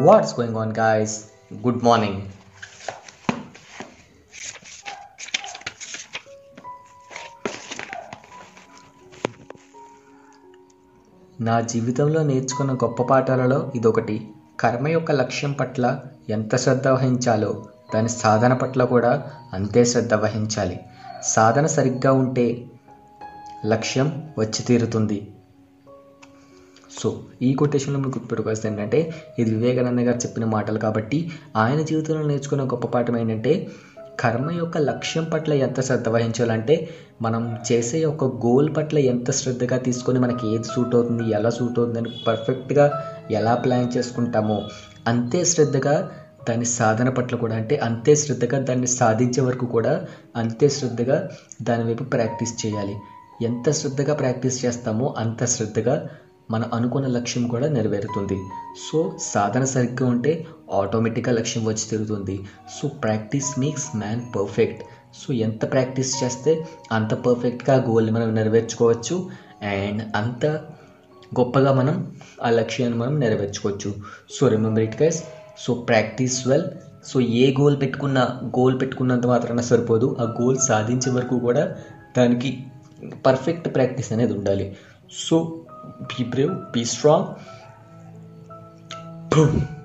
What's going on, guys? Good morning. నా జీవితంలో నేర్చుకున్న గొప్ప పాఠాలలో ఇదొకటి కర్మ యొక్క లక్ష్యం పట్ల ఎంత శ్రద్ధ వహించాలో దాని సాధన పట్ల కూడా అంతే శ్రద్ధ వహించాలి సాధన సరిగ్గా ఉంటే లక్ష్యం వచ్చి తీరుతుంది సో ఈ కొటేషన్లో మీకు గుర్తుపెట్టుకోవాల్సింది ఏంటంటే ఇది వివేకానంద గారు చెప్పిన మాటలు కాబట్టి ఆయన జీవితంలో నేర్చుకున్న గొప్ప పాఠం ఏంటంటే కర్మ యొక్క లక్ష్యం పట్ల ఎంత శ్రద్ధ వహించాలంటే మనం చేసే ఒక గోల్ పట్ల ఎంత శ్రద్ధగా తీసుకొని మనకి ఏది సూట్ అవుతుంది ఎలా సూట్ అవుతుంది పర్ఫెక్ట్గా ఎలా ప్లాన్ చేసుకుంటామో అంతే శ్రద్ధగా దాని సాధన పట్ల కూడా అంటే అంతే శ్రద్ధగా దాన్ని సాధించే వరకు కూడా అంతే శ్రద్ధగా దాని వైపు ప్రాక్టీస్ చేయాలి ఎంత శ్రద్ధగా ప్రాక్టీస్ చేస్తామో అంత శ్రద్ధగా మనం అనుకున్న లక్ష్యం కూడా నెరవేరుతుంది సో సాధన సరిగ్గా ఉంటే ఆటోమేటిక్గా లక్ష్యం వచ్చి తిరుగుతుంది so practice makes man perfect so ఎంత ప్రాక్టీస్ చేస్తే అంత పర్ఫెక్ట్గా గోల్ని మనం నెరవేర్చుకోవచ్చు అండ్ అంత గొప్పగా మనం ఆ లక్ష్యాన్ని మనం నెరవేర్చుకోవచ్చు so remember it guys so practice well so ఏ గోల్ పెట్టుకున్నా గోల్ పెట్టుకున్నంత మాత్రాన సరిపోదు ఆ గోల్ సాధించే వరకు కూడా దానికి పర్ఫెక్ట్ ప్రాక్టీస్ అనేది ఉండాలి so be brave, be strong. Boom.